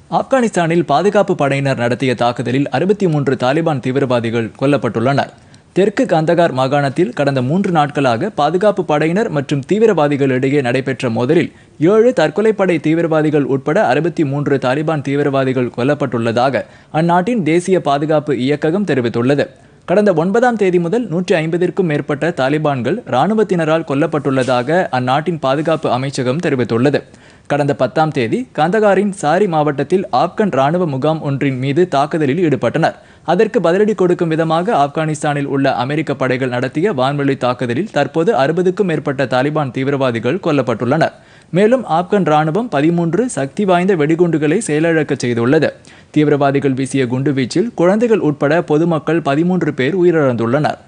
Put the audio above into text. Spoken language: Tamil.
ஆப்கானிஸ்தானில் பாதுகாப்பு படையினர் நடத்திய தாக்குதலில் அறுபத்தி மூன்று தாலிபான் தீவிரவாதிகள் கொல்லப்பட்டுள்ளனர் தெற்கு கந்தகார் மாகாணத்தில் கடந்த மூன்று நாட்களாக பாதுகாப்பு படையினர் மற்றும் தீவிரவாதிகளிடையே நடைபெற்ற மோதலில் ஏழு தற்கொலைப்படை தீவிரவாதிகள் உட்பட அறுபத்தி மூன்று தாலிபான் தீவிரவாதிகள் கொல்லப்பட்டுள்ளதாக அந்நாட்டின் தேசிய பாதுகாப்பு இயக்ககம் தெரிவித்துள்ளது கடந்த ஒன்பதாம் தேதி முதல் நூற்றி ஐம்பதிற்கும் மேற்பட்ட தாலிபான்கள் இராணுவத்தினரால் கொல்லப்பட்டுள்ளதாக அந்நாட்டின் பாதுகாப்பு அமைச்சகம் தெரிவித்துள்ளது கடந்த பத்தாம் தேதி கந்தகாரின் சாரி மாவட்டத்தில் ஆப்கன் ராணுவ முகாம் ஒன்றின் மீது தாக்குதலில் ஈடுபட்டனர் அதற்கு பதிலடி கொடுக்கும் விதமாக ஆப்கானிஸ்தானில் உள்ள அமெரிக்க படைகள் நடத்திய வான்வெளி தாக்குதலில் தற்போது அறுபதுக்கும் மேற்பட்ட தாலிபான் தீவிரவாதிகள் கொல்லப்பட்டுள்ளனர் மேலும் ஆப்கன் ராணுவம் பதிமூன்று சக்தி வாய்ந்த வெடிகுண்டுகளை செயலிழக்க செய்துள்ளது தீவிரவாதிகள் வீசிய குண்டுவீச்சில் குழந்தைகள் உட்பட பொதுமக்கள் பதிமூன்று பேர் உயிரிழந்துள்ளனர்